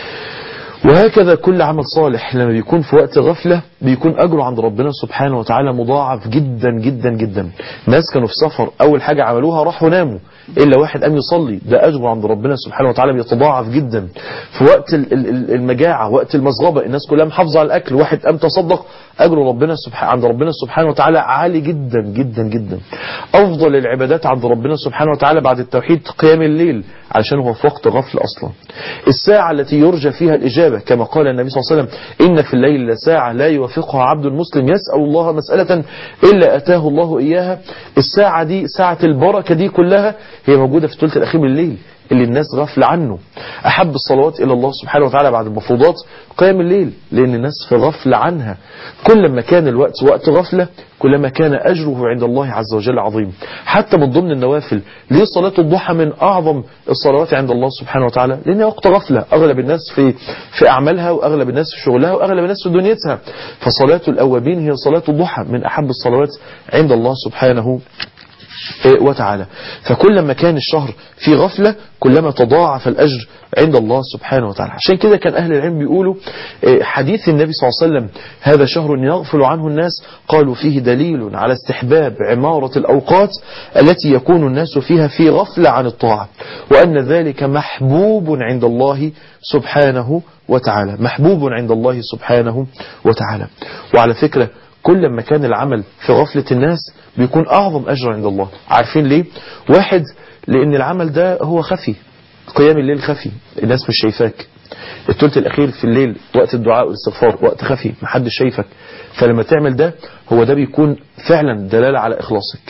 Speaker 1: وهكذا كل عمل صالح لما بيكون في وقت غفلة بيكون أجره عند ربنا سبحانه وتعالى مضاعف جدا جدا جدا ناس كانوا في سفر أول حاجة عملوها راحوا ناموا إلا واحد قام يصلي ده أجره عند ربنا سبحانه وتعالى بيتضاعف جدا في وقت المجاعة وقت المزغبة الناس كلها محافظة على الأكل واحد قام تصدق أجر ربنا سبحانه عند ربنا سبحانه وتعالى عالي جدا جدا جدا أفضل العبادات عند ربنا سبحانه وتعالى بعد التوحيد قيام الليل علشان هو في وقت غفل أصلا الساعة التي يرجى فيها الإجابة كما قال النبي صلى الله عليه وسلم إن في الليل لساعة لا يوافقها عبد مسلم يسأل الله مسألة إلا أتاه الله إياها الساعة دي ساعة البركة دي كلها هي موجودة في الثلث الأخير من الليل اللي الناس غفل عنه أحب الصلوات إلى الله سبحانه وتعالى بعد المفروضات قيام الليل لأن الناس في غفل عنها كل ما كان الوقت وقت غفلة كلما كان أجره عند الله عز وجل عظيم حتى من ضمن النوافل ليه صلاة الضحى من أعظم الصلوات عند الله سبحانه وتعالى لأن وقت غفلة أغلب الناس في في أعمالها وأغلب الناس في شغلها وأغلب الناس في دنيتها فصلاة الأوابين هي صلاة الضحى من أحب الصلوات عند الله سبحانه وتعالى فكلما كان الشهر في غفلة كلما تضاعف الأجر عند الله سبحانه وتعالى عشان كده كان أهل العلم بيقولوا حديث النبي صلى الله عليه وسلم هذا شهر يغفل عنه الناس قالوا فيه دليل على استحباب عمارة الأوقات التي يكون الناس فيها في غفلة عن الطاعة وأن ذلك محبوب عند الله سبحانه وتعالى محبوب عند الله سبحانه وتعالى وعلى فكرة كل ما كان العمل في غفلة الناس بيكون أعظم أجر عند الله عارفين ليه واحد لأن العمل ده هو خفي قيام الليل خفي الناس مش شايفاك الثلث الأخير في الليل وقت الدعاء والاستغفار وقت خفي محدش شايفك فلما تعمل ده هو ده بيكون فعلا دلالة على إخلاصك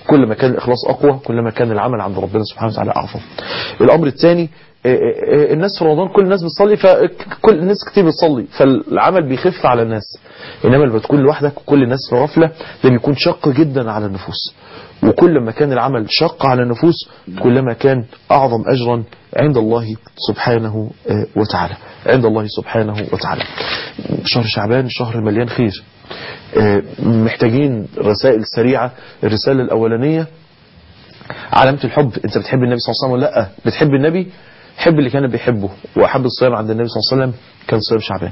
Speaker 1: كل ما كان الإخلاص أقوى كل ما كان العمل عند ربنا سبحانه وتعالى أعظم الأمر الثاني الناس في رمضان كل الناس بتصلي فكل الناس كتير بتصلي فالعمل بيخف على الناس إنما لما تكون لوحدك وكل الناس في غفلة ده بيكون شق جدا على النفوس وكل ما كان العمل شق على النفوس كلما كان أعظم أجرا عند الله سبحانه وتعالى عند الله سبحانه وتعالى شهر شعبان شهر مليان خير محتاجين رسائل سريعة الرسالة الأولانية علامة الحب انت بتحب النبي صلى الله عليه وسلم ولا لا بتحب النبي حب اللي كان بيحبه وأحب الصيام عند النبي صلى الله عليه وسلم كان صيام شعبان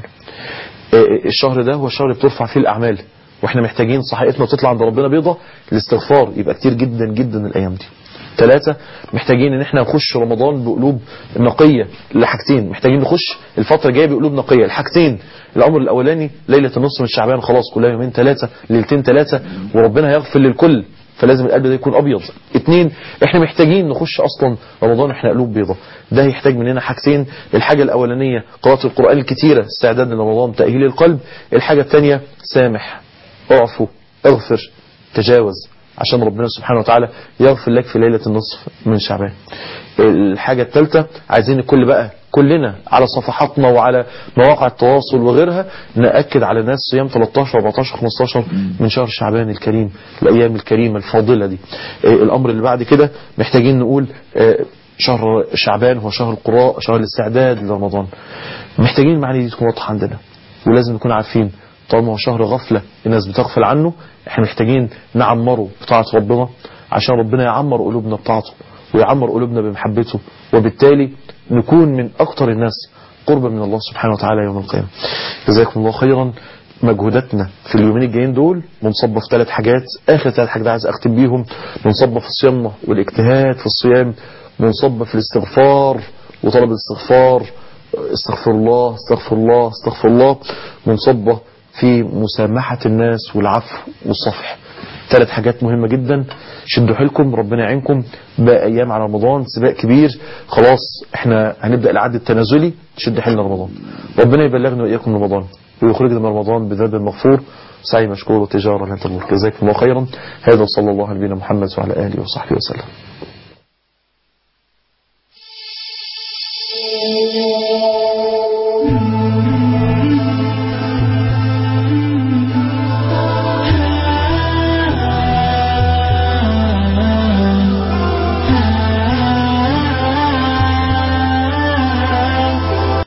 Speaker 1: الشهر ده هو الشهر اللي بترفع فيه الأعمال واحنا محتاجين صحيحتنا تطلع عند ربنا بيضة الاستغفار يبقى كتير جدا جدا الأيام دي ثلاثة محتاجين ان احنا نخش رمضان بقلوب نقية لحاجتين محتاجين نخش الفترة الجايه بقلوب نقية الحاجتين الامر الاولاني ليلة النصف من شعبان خلاص كلها يومين ثلاثة ليلتين ثلاثة وربنا هيغفر للكل فلازم القلب ده يكون ابيض اتنين احنا محتاجين نخش اصلا رمضان احنا قلوب بيضة ده يحتاج مننا حاجتين الحاجة الاولانية قراءة القرآن الكتيرة استعداد لرمضان تأهيل القلب الحاجة الثانية سامح اعفو اغفر تجاوز عشان ربنا سبحانه وتعالى يغفر لك في ليلة النصف من شعبان الحاجة الثالثة عايزين الكل بقى كلنا على صفحاتنا وعلى مواقع التواصل وغيرها نأكد على الناس صيام 13 14 15 من شهر شعبان الكريم الأيام الكريمة الفاضلة دي الأمر اللي بعد كده محتاجين نقول شهر شعبان هو شهر القراء شهر الاستعداد لرمضان محتاجين المعاني دي تكون واضحة عندنا ولازم نكون عارفين طالما هو شهر غفلة الناس بتغفل عنه احنا محتاجين نعمره بطاعة ربنا عشان ربنا يعمر قلوبنا بطاعته ويعمر قلوبنا بمحبته وبالتالي نكون من أكتر الناس قربا من الله سبحانه وتعالى يوم القيامة جزاكم الله خيرا مجهوداتنا في اليومين الجايين دول منصبة في ثلاث حاجات آخر ثلاث حاجات عايز أختم بيهم منصبة في صيامنا والاجتهاد في الصيام منصبة في الاستغفار وطلب الاستغفار استغفر الله استغفر الله استغفر الله منصبة في مسامحة الناس والعفو والصفح ثلاث حاجات مهمة جدا شدوا حيلكم ربنا يعينكم بقى ايام على رمضان سباق كبير خلاص احنا هنبدأ العد التنازلي شد حيلنا رمضان ربنا يبلغنا واياكم رمضان ويخرجنا من رمضان بذنب مغفور سعي مشكور وتجارة لن تمر جزاكم الله خيرا هذا صلى الله على نبينا محمد وعلى آله وصحبه وسلم